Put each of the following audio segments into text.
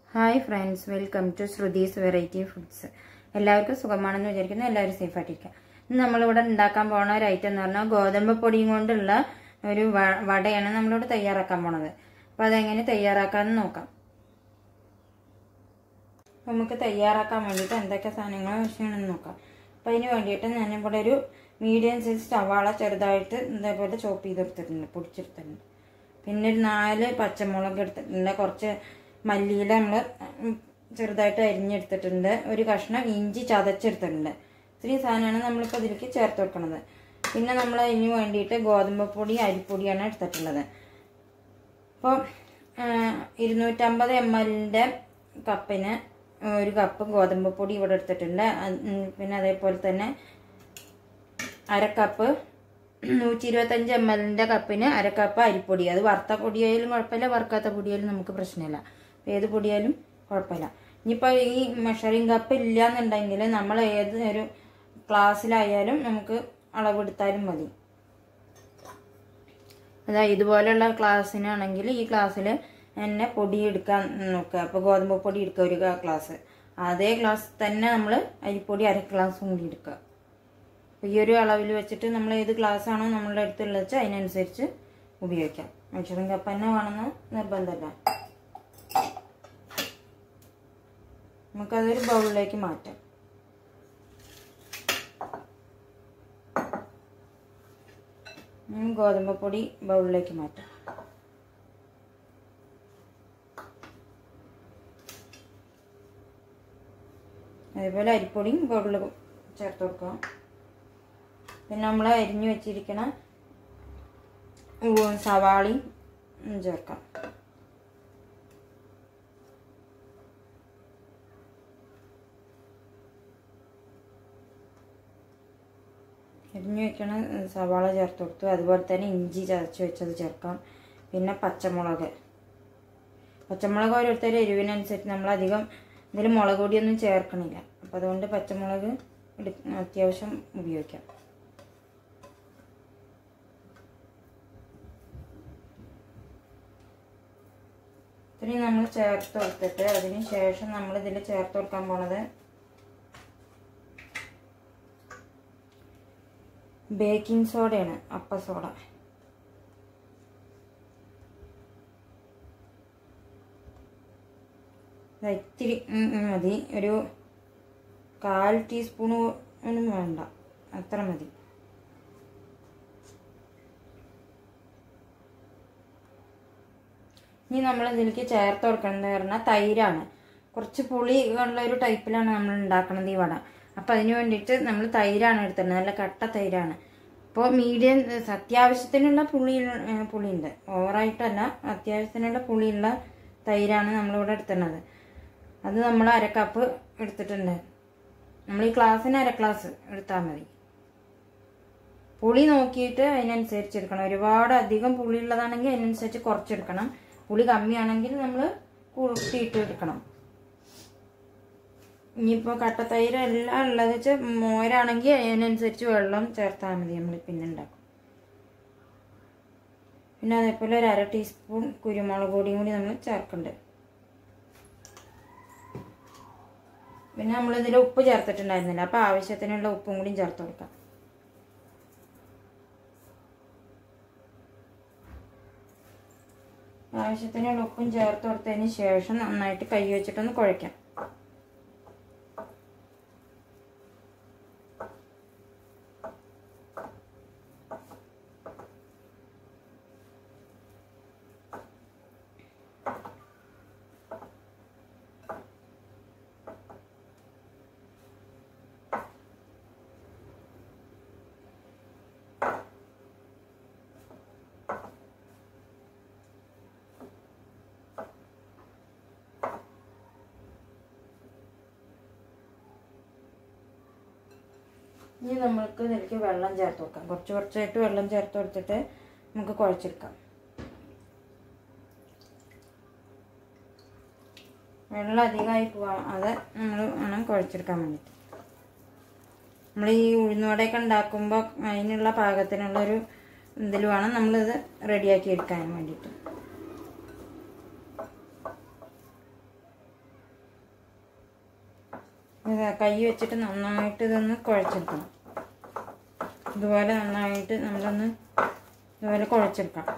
hi friends welcome to Shruti's variety foods എല്ലാവർക്കും സുഖമാണെന്ന് വിചാരിക്കുന്നു എല്ലാവരും സേഫ് ആയിട്ടിരിക്കുക ഇന്ന് നമ്മളിവിടെ ഉണ്ടാക്കാൻ പോണ ഒരു ഐറ്റം എന്ന് പറഞ്ഞാൽ ഗോതമ്പ് പൊടിയും കൊണ്ടുള്ള ഒരു വ- വടയാണ് നമ്മളിവിടെ തയ്യാറാക്കാൻ പോണത് അപ്പോൾ അതെങ്ങനെ തയ്യാറാക്കാമെന്ന് നോക്കാം നമുക്ക് തയ്യാറാക്കാൻ വേണ്ടിയിട്ട് എന്തൊക്കെ സാധനങ്ങൾ ആവശ്യമാണെന്ന് നോക്കാം അപ്പോൾ അതിന് വേണ്ടിയിട്ട് ഞാനിവിടെ ഒരു മീഡിയം സൈസ് സവാള ചെറുതായിട്ട് ഇതേപോലെ ചോപ്പ് ചെയ്തെടുത്തിട്ടുണ്ട് പൊടിച്ചെടുത്തിട്ടുണ്ട് പിന്നെ ഒരു നാല് പച്ചമുളക് എടുത്തിട്ടുണ്ട് കുറച്ച് മല്ലിയില നമ്മൾ ചെറുതായിട്ട് അരിഞ്ഞെടുത്തിട്ടുണ്ട് ഒരു കഷ്ണം ഇഞ്ചി ചതച്ചെടുത്തിട്ടുണ്ട് ഇത്രയും സാധനമാണ് നമ്മളിപ്പോൾ ഇതിലേക്ക് ചേർത്ത് വെക്കുന്നത് പിന്നെ നമ്മൾ അതിന് വേണ്ടിയിട്ട് ഗോതമ്പ് പൊടി അരിപ്പൊടിയാണ് എടുത്തിട്ടുള്ളത് അപ്പോൾ ഇരുന്നൂറ്റമ്പത് എം എല്ലിൻ്റെ കപ്പിന് ഒരു കപ്പ് ഗോതമ്പ് പൊടി ഇവിടെ എടുത്തിട്ടുണ്ട് അത് ഉം, പിന്നെ അതേപോലെ തന്നെ അര കപ്പ് നൂറ്റി ഇരുപത്തഞ്ച് എം എല്ലിൻ്റെ കപ്പിന് അര കപ്പ് അരിപ്പൊടി അത് വറുത്ത പൊടിയായാലും കുഴപ്പമില്ല വറുക്കാത്ത പൊടിയായാലും നമുക്ക് പ്രശ്നമില്ല ഏത് പൊടിയായാലും കുഴപ്പമില്ല ഇനിയിപ്പോൾ ഈ മെഷറിംഗ് കപ്പ് ഇല്ല എന്നുണ്ടെങ്കിൽ നമ്മൾ ഏത് ഒരു ക്ലാസ്സിലായാലും നമുക്ക് അളവെടുത്താലും മതി അതായത് ഇതുപോലെയുള്ള ക്ലാസ്സിനാണെങ്കിൽ ഈ ക്ലാസ്സിൽ തന്നെ പൊടി എടുക്കാൻ നോക്കുക അപ്പോൾ ഗോതമ്പ് പൊടി എടുക്കുക ഒരു ക്ലാസ് അതേ ക്ലാസ് തന്നെ നമ്മൾ അരിപ്പൊടി അര ഗ്ലാസും കൂടി എടുക്കുക അപ്പോൾ ഈ ഒരു അളവിൽ വെച്ചിട്ട് നമ്മൾ ഏത് ഗ്ലാസ് ആണോ നമ്മളുടെ അടുത്തുള്ളത് വെച്ചാൽ അതിനനുസരിച്ച് ഉപയോഗിക്കാം മെഷറിംഗ് കപ്പ് തന്നെ വേണമെന്ന് നിർബന്ധമില്ല നമുക്കതൊരു ബൗളിലേക്ക് മാറ്റാം ഉം, ഗോതമ്പ് പൊടി ബൗളിലേക്ക് മാറ്റാം അതേപോലെ അരിപ്പൊടിയും ബൗളിൽ ചേർത്ത് കൊടുക്കാം പിന്നെ നമ്മൾ അരിഞ്ഞു വെച്ചിരിക്കണ ഉ- സവാളയും ഉം ചേർക്കാം അരിഞ്ഞു വെക്കണ സവാള ചേർത്ത് കൊടുത്തു അതുപോലെ തന്നെ ഇഞ്ചി ചതച്ച് വെച്ചത് ചേർക്കാം പിന്നെ പച്ചമുളക് പച്ചമുളക് ഓരോരുത്തരുടെ എരിവിനനുസരിച്ച് നമ്മളധികം ഇതിൽ മുളക് പൊടിയൊന്നും ചേർക്കണില്ല അപ്പം അതുകൊണ്ട് പച്ചമുളക് എടു അത്യാവശ്യം ഉപയോഗിക്കാം ഇത്രയും നമ്മൾ ചേർത്ത് കൊടുത്തിട്ട് അതിന് ശേഷം നമ്മൾ ഇതിൽ ചേർത്ത് കൊടുക്കാൻ പോണത് ബേക്കിംഗ് സോഡയാണ് അപ്പ സോഡ ഇത് ഇത്തിരി ഉം ഉം മതി ഒരു കാൽ ടീസ്പൂണ് ഒന്നും വേണ്ട അത്ര മതി ഇനി നമ്മൾ ഇതിലേക്ക് ചേർത്ത് കൊടുക്കുന്നത് പറഞ്ഞാൽ തൈരാണ് കുറച്ച് പുളി ഉള്ള ഒരു ടൈപ്പിലാണ് നമ്മൾ ഉണ്ടാക്കുന്നത് ഈ വട അപ്പം അതിന് വേണ്ടിയിട്ട് നമ്മൾ തൈരാണ് എടുത്തത് നല്ല കട്ട തൈരാണ് അപ്പോൾ മീഡിയം അത്യാവശ്യത്തിനുള്ള പുളി പുളിയുണ്ട് ഓവറായിട്ടല്ല അത്യാവശ്യത്തിനുള്ള പുളിയുള്ള തൈരാണ് നമ്മളിവിടെ എടുത്തിട്ടുള്ളത് അത് നമ്മൾ അര കപ്പ് എടുത്തിട്ടുണ്ട് നമ്മൾ ഈ ക്ലാസ്സിന് അര ക്ലാസ് എടുത്താൽ മതി പുളി നോക്കിയിട്ട് അതിനനുസരിച്ച് എടുക്കണം ഒരുപാട് അധികം പുളി ഉള്ളതാണെങ്കിൽ അതിനനുസരിച്ച് കുറച്ചെടുക്കണം പുളി കമ്മിയാണെങ്കിൽ നമ്മൾ കൂട്ടിയിട്ട് എടുക്കണം ഇനിയിപ്പോൾ കട്ടത്തൈര് എല്ലാം ഉള്ളത് വെച്ചാൽ മോരാണെങ്കിൽ അതിനനുസരിച്ച് വെള്ളം ചേർത്താൽ മതി നമ്മൾ പിന്നെ ഉണ്ടാക്കും പിന്നെ അതേപോലെ ഒരു അര ടീസ്പൂൺ കുരുമുളക് പൊടിയും കൂടി നമ്മൾ ചേർക്കുന്നുണ്ട് പിന്നെ നമ്മളിതിൽ ഉപ്പ് ചേർത്തിട്ടുണ്ടായിരുന്നില്ല അപ്പോൾ ആവശ്യത്തിനുള്ള ഉപ്പും കൂടി ചേർത്ത് കൊടുക്കാം ആവശ്യത്തിനുള്ള ഉപ്പും ചേർത്ത് കൊടുത്തതിന് ശേഷം നന്നായിട്ട് കൈ വെച്ചിട്ടൊന്ന് കുഴയ്ക്കാം ഇനി നമ്മൾക്ക് ഇതിലേക്ക് വെള്ളം ചേർത്ത് കൊടുക്കാം കുറച്ച് കുറച്ചായിട്ട് വെള്ളം ചേർത്ത് കൊടുത്തിട്ട് നമുക്ക് കുഴച്ചെടുക്കാം വെള്ളം അധികമായി പോവാം അത് നമ്മൾ വേണം കുഴച്ചെടുക്കാൻ വേണ്ടിയിട്ട് നമ്മൾ ഈ ഉഴുന്നുവടയൊക്കെ ഉണ്ടാക്കുമ്പോൾ അതിനുള്ള പാകത്തിനുള്ളൊരു ഇതിൽ വേണം നമ്മളിത് റെഡിയാക്കി എടുക്കാൻ വേണ്ടിയിട്ട് ഇത് കൈ വെച്ചിട്ട് നന്നായിട്ട് ഇതൊന്ന് കുഴച്ചെടുക്കണം ഇതുപോലെ നന്നായിട്ട് നമ്മളൊന്ന് ഇതുപോലെ കുഴച്ചെടുക്കാം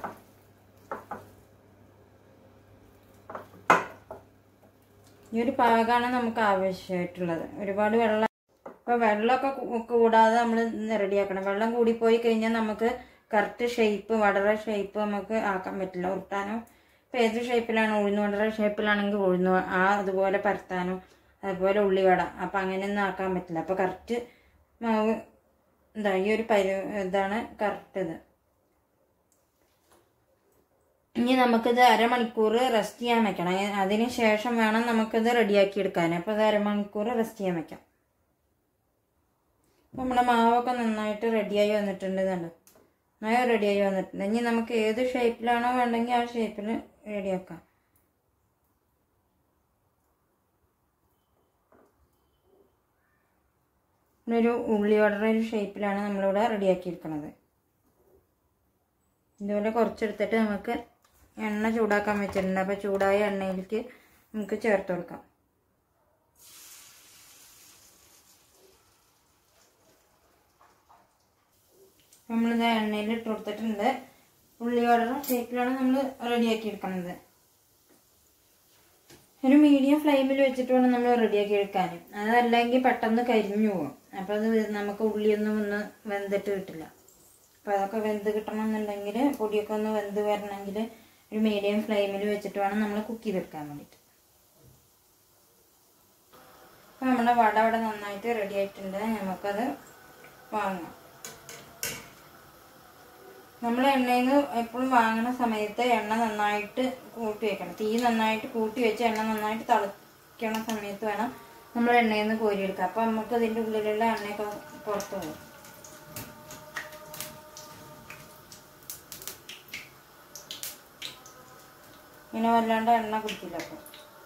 ഈ ഒരു പാകമാണ് നമുക്ക് ആവശ്യമായിട്ടുള്ളത് ഒരുപാട് വെള്ളം ഇപ്പോൾ വെള്ളമൊക്കെ കൂ- കൂടാതെ നമ്മൾ റെഡിയാക്കണം വെള്ളം കൂടിപ്പോയി കഴിഞ്ഞാൽ നമുക്ക് കറക്റ്റ് ഷേപ്പ് വടറ ഷേപ്പ് നമുക്ക് ആക്കാൻ പറ്റില്ല ഉരുട്ടാനോ ഇപ്പോൾ ഏത് ഷേപ്പിലാണ് ഉഴുന്ന് വടറ ഷേപ്പിലാണെങ്കിൽ ഉഴുന്ന് വ- ആ അതുപോലെ പരത്താനോ അതുപോലെ ഉള്ളിവട അപ്പം അങ്ങനെയൊന്നും ആക്കാൻ പറ്റില്ല അപ്പോൾ കറക്റ്റ് മാവ് എന്താ ഈ ഒരു പരി ഇതാണ് കറക്റ്റ് ഇത് ഇനി നമുക്കിത് അരമണിക്കൂർ റെസ്റ്റ് ചെയ്യാൻ വെക്കണം ഏ- അതിന് ശേഷം വേണം നമുക്കിത് റെഡിയാക്കി എടുക്കാൻ അപ്പോൾ ഇത് അരമണിക്കൂർ റെസ്റ്റ് ചെയ്യാൻ വെക്കാം അപ്പോൾ നമ്മുടെ മാവൊക്കെ നന്നായിട്ട് റെഡിയായി വന്നിട്ടുണ്ട് കണ്ടോ നന്നായി റെഡിയായി വന്നിട്ടുണ്ട് ഇനി നമുക്ക് ഏത് ഷേപ്പിലാണോ വേണ്ടെങ്കിൽ ആ ഷേപ്പിൽ റെഡിയാക്കാം ഒരു ഉള്ളി വടറ ഒരു ഷേപ്പിലാണ് നമ്മളിവിടെ റെഡിയാക്കി എടുക്കുന്നത് ഇതുപോലെ കുറച്ചെടുത്തിട്ട് നമുക്ക് എണ്ണ ചൂടാക്കാൻ വെച്ചിട്ടുണ്ട് അപ്പോൾ ചൂടായ എണ്ണയിലേക്ക് നമുക്ക് ചേർത്ത് കൊടുക്കാം നമ്മളിത് എണ്ണയിൽ ഇട്ട് കൊടുത്തിട്ടുണ്ട് ഉള്ളി വടറ ഷേപ്പിലാണ് നമ്മൾ റെഡിയാക്കി എടുക്കുന്നത് ഒരു മീഡിയം ഫ്ലെയിമിൽ വെച്ചിട്ട് വേണം നമ്മൾ റെഡിയാക്കി എടുക്കാൻ അതല്ലെങ്കിൽ പെട്ടെന്ന് കരിഞ്ഞു പോകും അപ്പോൾ അത് നമുക്ക് ഉള്ളിയൊന്നും ഒന്ന് വെന്തിട്ട് കിട്ടില്ല അപ്പോൾ അതൊക്കെ വെന്ത് കിട്ടണമെന്നുണ്ടെങ്കിൽ പൊടിയൊക്കെ ഒന്ന് വെന്ത് വരണമെങ്കിൽ ഒരു മീഡിയം ഫ്ലെയിമിൽ വെച്ചിട്ട് വേണം നമ്മൾ കുക്ക് ചെയ്തെടുക്കാൻ വേണ്ടിയിട്ട് അപ്പോൾ നമ്മുടെ വട അവിടെ നന്നായിട്ട് റെഡി ആയിട്ടുണ്ട് നമുക്കത് വാങ്ങാം നമ്മൾ എണ്ണയിൽ നിന്ന് എപ്പോഴും വാങ്ങുന്ന സമയത്ത് എണ്ണ നന്നായിട്ട് കൂട്ടി വെക്കണം തീ നന്നായിട്ട് കൂട്ടി വെച്ച് എണ്ണ നന്നായിട്ട് തിളയ്ക്കണ സമയത്ത് വേണം നമ്മൾ എണ്ണയിൽ നിന്ന് കോരിയെടുക്കുക അപ്പം നമുക്ക് ഇതിൻ്റെ ഉള്ളിലുള്ള എണ്ണയൊക്കെ പുറത്ത് പോകും ഇങ്ങനെ വല്ലാണ്ട് എണ്ണ കുടിക്കില്ല അപ്പം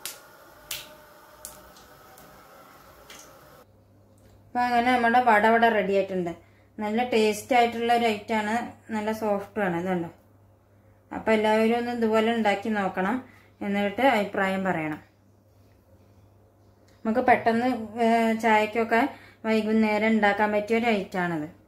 അപ്പം അങ്ങനെ നമ്മുടെ വട വട റെഡി ആയിട്ടുണ്ട് നല്ല ടേസ്റ്റ് ആയിട്ടുള്ള ഒരു ഐറ്റമാണ് നല്ല സോഫ്റ്റുമാണ് ഇതുണ്ടോ അപ്പോൾ എല്ലാവരും ഒന്ന് ഇതുപോലെ ഉണ്ടാക്കി നോക്കണം എന്നിട്ട് അഭിപ്രായം പറയണം നമുക്ക് പെട്ടെന്ന് ഏഹ്, ചായക്കൊക്കെ വൈകുന്നേരം ഉണ്ടാക്കാൻ പറ്റിയ ഒരു ഐറ്റമാണിത്